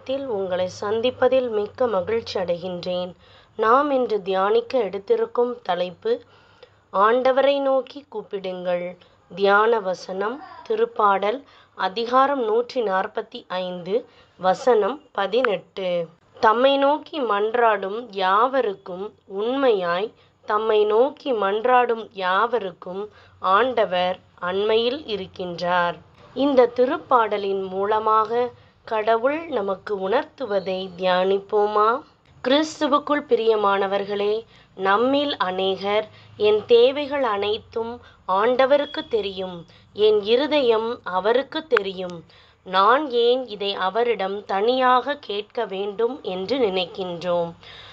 நாமத்தில் உங்களை சந்திப்பதில் மிக்க மகிழ்ச்சி அடைகின்றேன் நாம் இன்று தியானிக்க எடுத்திருக்கும் தலைப்பு ஆண்டவரை நோக்கி கூப்பிடுங்கள் தியான வசனம் திருப்பாடல் அதிகாரம் நூற்றி நாற்பத்தி ஐந்து வசனம் பதினெட்டு தம்மை நோக்கி மன்றாடும் யாவருக்கும் உண்மையாய் தம்மை நோக்கி மன்றாடும் யாவருக்கும் ஆண்டவர் அண்மையில் இருக்கின்றார் இந்த திருப்பாடலின் மூலமாக கடவுள் நமக்கு உணர்த்துவதை தியானிப்போமா கிறிஸ்துவுக்குள் பிரியமானவர்களே நம்மில் அநேகர் என் தேவைகள் அனைத்தும் ஆண்டவருக்கு தெரியும் என் இருதயம் அவருக்கு தெரியும் நான் ஏன் இதை அவரிடம் தனியாக கேட்க வேண்டும் என்று நினைக்கின்றோம்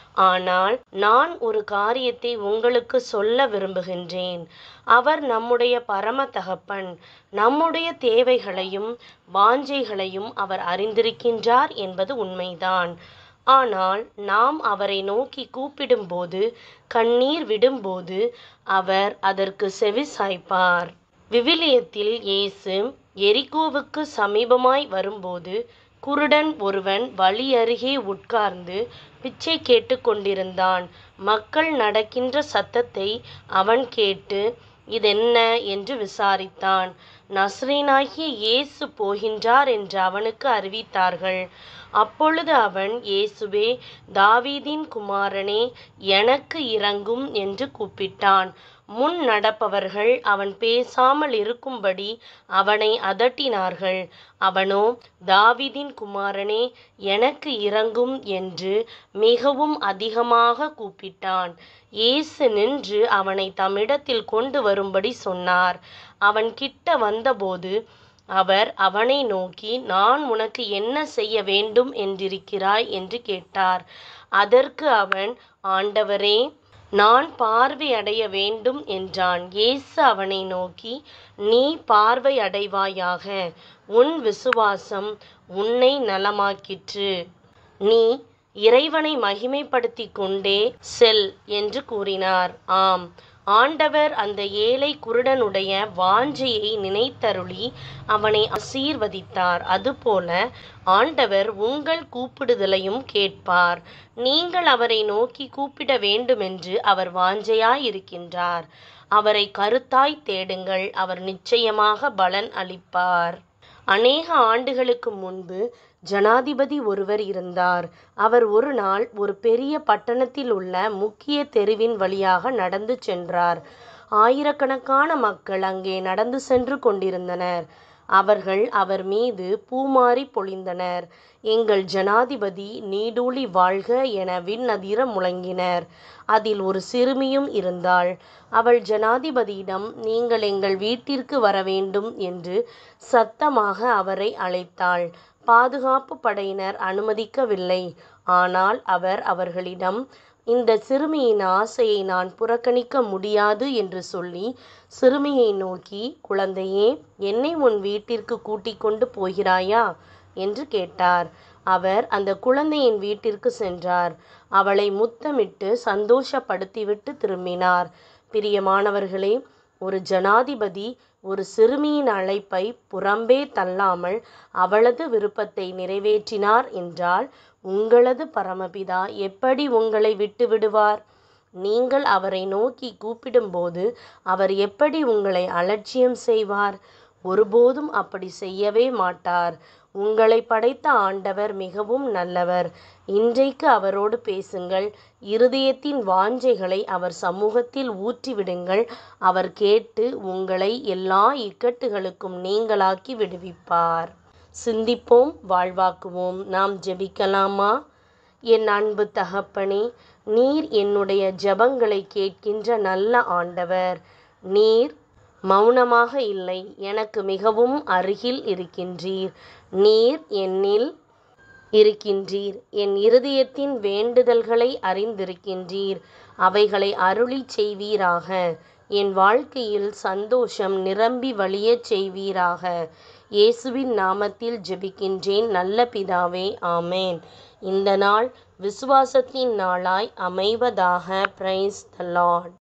ஆனால் நான் ஒரு காரியத்தை உங்களுக்கு சொல்ல விரும்புகின்றேன் அவர் நம்முடைய பரம தகப்பன் நம்முடைய தேவைகளையும் வாஞ்சைகளையும் அவர் அறிந்திருக்கின்றார் என்பது உண்மைதான் ஆனால் நாம் அவரை நோக்கி கூப்பிடும்போது கண்ணீர் விடும்போது அவர் அதற்கு செவி சாய்ப்பார் விவிலியத்தில் இயேசு எரிகோவுக்கு சமீபமாய் வரும்போது குருடன் ஒருவன் வழி அருகே உட்கார்ந்து பிச்சை கேட்டு கொண்டிருந்தான் மக்கள் நடக்கின்ற சத்தத்தை அவன் கேட்டு இதென்ன என்று விசாரித்தான் நஸ்ரீனாகிய இயேசு போகின்றார் என்று அவனுக்கு அறிவித்தார்கள் அப்பொழுது அவன் இயேசுவே தாவீதின் குமாரனே எனக்கு இறங்கும் என்று கூப்பிட்டான் முன் நடப்பவர்கள் அவன் பேசாமல் இருக்கும்படி அவனை அதட்டினார்கள் அவனோ தாவிதின் குமாரனே எனக்கு இறங்கும் என்று மிகவும் அதிகமாக கூப்பிட்டான் இயேசு நின்று அவனை தம்மிடத்தில் கொண்டு வரும்படி சொன்னார் அவன் கிட்ட வந்தபோது அவர் அவனை நோக்கி நான் உனக்கு என்ன செய்ய வேண்டும் என்றிருக்கிறாய் என்று கேட்டார் அதற்கு அவன் ஆண்டவரே நான் பார்வை அடைய வேண்டும் என்றான் இயேசு அவனை நோக்கி நீ பார்வை அடைவாயாக உன் விசுவாசம் உன்னை நலமாக்கிற்று நீ இறைவனை மகிமைப்படுத்தி கொண்டே செல் என்று கூறினார் ஆம் ஆண்டவர் அந்த ஏழை குருடனுடைய வாஞ்சையை நினைத்தருளி அவனை ஆசீர்வதித்தார் அதுபோல ஆண்டவர் உங்கள் கூப்பிடுதலையும் கேட்பார் நீங்கள் அவரை நோக்கி கூப்பிட வேண்டுமென்று அவர் வாஞ்சையாயிருக்கின்றார் அவரை கருத்தாய் தேடுங்கள் அவர் நிச்சயமாக பலன் அளிப்பார் அநேக ஆண்டுகளுக்கு முன்பு ஜனாதிபதி ஒருவர் இருந்தார் அவர் ஒரு நாள் ஒரு பெரிய பட்டணத்தில் உள்ள முக்கிய தெருவின் வழியாக நடந்து சென்றார் ஆயிரக்கணக்கான மக்கள் அங்கே நடந்து சென்று கொண்டிருந்தனர் அவர்கள் அவர் மீது பூமாரி பொழிந்தனர் எங்கள் ஜனாதிபதி நீடூழி வாழ்க என விண்ணதிர முழங்கினர் அதில் ஒரு சிறுமியும் இருந்தாள் அவள் ஜனாதிபதியிடம் நீங்கள் எங்கள் வீட்டிற்கு வர வேண்டும் என்று சத்தமாக அவரை அழைத்தாள் பாதுகாப்பு படையினர் அனுமதிக்கவில்லை ஆனால் அவர் அவர்களிடம் இந்த சிறுமியின் ஆசையை நான் புறக்கணிக்க முடியாது என்று சொல்லி சிறுமியை நோக்கி குழந்தையே என்னை உன் வீட்டிற்கு கூட்டிக் கொண்டு போகிறாயா என்று கேட்டார் அவர் அந்த குழந்தையின் வீட்டிற்கு சென்றார் அவளை முத்தமிட்டு சந்தோஷப்படுத்திவிட்டு திரும்பினார் பிரியமானவர்களே ஒரு ஜனாதிபதி ஒரு சிறுமியின் அழைப்பை புறம்பே தள்ளாமல் அவளது விருப்பத்தை நிறைவேற்றினார் என்றால் உங்களது பரமபிதா எப்படி உங்களை விட்டு விடுவார் நீங்கள் அவரை நோக்கி கூப்பிடும்போது அவர் எப்படி உங்களை அலட்சியம் செய்வார் ஒருபோதும் அப்படி செய்யவே மாட்டார் உங்களை படைத்த ஆண்டவர் மிகவும் நல்லவர் இன்றைக்கு அவரோடு பேசுங்கள் இருதயத்தின் வாஞ்சைகளை அவர் சமூகத்தில் ஊற்றிவிடுங்கள் அவர் கேட்டு உங்களை எல்லா இக்கட்டுகளுக்கும் நீங்களாக்கி விடுவிப்பார் சிந்திப்போம் வாழ்வாக்குவோம் நாம் ஜெபிக்கலாமா என் அன்பு தகப்பனே நீர் என்னுடைய ஜபங்களை கேட்கின்ற நல்ல ஆண்டவர் நீர் மௌனமாக இல்லை எனக்கு மிகவும் அருகில் இருக்கின்றீர் நீர் என்னில் இருக்கின்றீர் என் இருதயத்தின் வேண்டுதல்களை அறிந்திருக்கின்றீர் அவைகளை அருளி செய்வீராக என் வாழ்க்கையில் சந்தோஷம் நிரம்பி வழியச் செய்வீராக இயேசுவின் நாமத்தில் ஜெபிக்கின்றேன் நல்ல பிதாவே ஆமேன் இந்த நாள் விசுவாசத்தின் நாளாய் அமைவதாக பிரைஸ் த லார்ட்